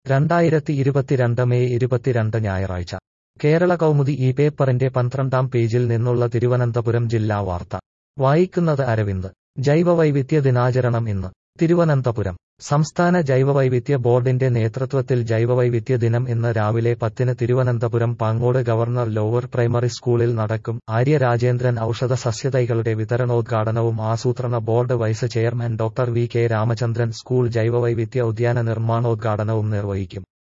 രണ്ടായിരത്തി ഇരുപത്തിരണ്ട് മെയ് ഇരുപത്തിരണ്ട് ഞായറാഴ്ച കേരള കൗമുദി ഈ പേപ്പറിന്റെ പന്ത്രണ്ടാം പേജിൽ നിന്നുള്ള തിരുവനന്തപുരം ജില്ലാ വാർത്ത വായിക്കുന്നത് അരവിന്ദ് ജൈവവൈവിധ്യ ദിനാചരണം ഇന്ന് തിരുവനന്തപുരം സംസ്ഥാന ജൈവവൈവിധ്യ ബോർഡിന്റെ നേതൃത്വത്തിൽ ജൈവവൈവിധ്യ ദിനം ഇന്ന് രാവിലെ പത്തിന് Thiruvananthapuram Pangode government lower primary സ്കൂളിൽ നടക്കും ആര്യ രാജേന്ദ്രൻ ഔഷധ സസ്യതൈകളുടെ വിതരണോദ്ഘാടനവും ആസൂത്രണ board vice chairman doctor V K Ramachandran school ജൈവവൈവിധ്യ ഉദ്യാന നിർമ്മാണോദ്ഘാടനവും നിർവഹിക്കും